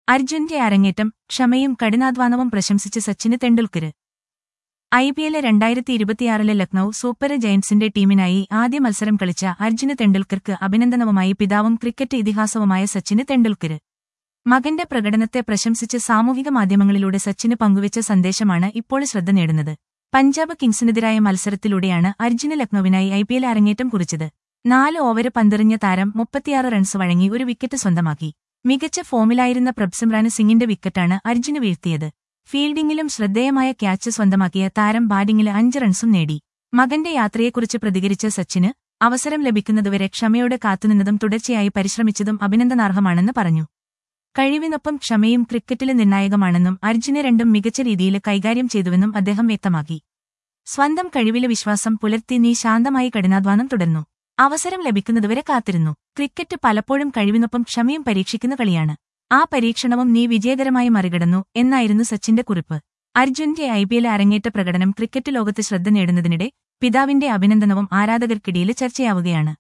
അർജുന്റെ അരങ്ങേറ്റം ക്ഷമയും കഠിനാധ്വാനവും പ്രശംസിച്ച് സച്ചിന് തെണ്ടുൽക്കര് ഐ പി എല്ല് രണ്ടായിരത്തി ഇരുപത്തിയാറിലെ ലക്നൌ സൂപ്പർ ജയന്റ്സിന്റെ ടീമിനായി ആദ്യ മത്സരം കളിച്ച അർജുന് തെണ്ടുൽക്കർക്ക് അഭിനന്ദനവുമായി പിതാവും ക്രിക്കറ്റ് ഇതിഹാസവുമായ സച്ചിന് തെണ്ടുൽക്കര് മകന്റെ പ്രകടനത്തെ പ്രശംസിച്ച് സാമൂഹിക മാധ്യമങ്ങളിലൂടെ സച്ചിന് പങ്കുവച്ച സന്ദേശമാണ് ഇപ്പോൾ ശ്രദ്ധ നേടുന്നത് പഞ്ചാബ് കിങ്സിനെതിരായ മത്സരത്തിലൂടെയാണ് അർജുന് ലക്നൌവിനായി ഐ പി എൽ അരങ്ങേറ്റം കുറിച്ചത് നാല് ഓവര് പന്തെറിഞ്ഞ താരം മുപ്പത്തിയാറ് റൺസ് വഴങ്ങി ഒരു വിക്കറ്റ് സ്വന്തമാക്കി മികച്ച ഫോമിലായിരുന്ന പ്രഭ്സിമ്രാന് സിംഗിന്റെ വിക്കറ്റാണ് അർജുന് വീഴ്ത്തിയത് ഫീൽഡിംഗിലും ശ്രദ്ധേയമായ ക്യാച്ച് സ്വന്തമാക്കിയ താരം ബാറ്റിംഗിൽ അഞ്ച് റൺസും നേടി മകന്റെ യാത്രയെക്കുറിച്ച് പ്രതികരിച്ച സച്ചിന് അവസരം ലഭിക്കുന്നതുവരെ ക്ഷമയോടെ കാത്തുനിന്നതും തുടർച്ചയായി പരിശ്രമിച്ചതും അഭിനന്ദനാർഹമാണെന്ന് പറഞ്ഞു കഴിവിനൊപ്പം ക്ഷമയും ക്രിക്കറ്റില് നിർണായകമാണെന്നും അർജുന് രണ്ടും മികച്ച രീതിയിൽ കൈകാര്യം ചെയ്തുവെന്നും അദ്ദേഹം വ്യക്തമാക്കി സ്വന്തം കഴിവില് വിശ്വാസം പുലർത്തി നീ ശാന്തമായി കഠിനാധ്വാനം തുടർന്നു അവസരം ലഭിക്കുന്നതുവരെ കാത്തിരുന്നു ക്രിക്കറ്റ് പലപ്പോഴും കഴിവിനൊപ്പം ക്ഷമയും പരീക്ഷിക്കുന്ന കളിയാണ് ആ പരീക്ഷണവും നീ വിജയകരമായി മറികടന്നു എന്നായിരുന്നു സച്ചിന്റെ കുറിപ്പ് അർജുന്റെ ഐ പി എൽ അരങ്ങേറ്റ പ്രകടനം ക്രിക്കറ്റ് ലോകത്ത് ശ്രദ്ധ നേടുന്നതിനിടെ പിതാവിന്റെ അഭിനന്ദനവും ആരാധകർക്കിടയിൽ ചർച്ചയാവുകയാണ്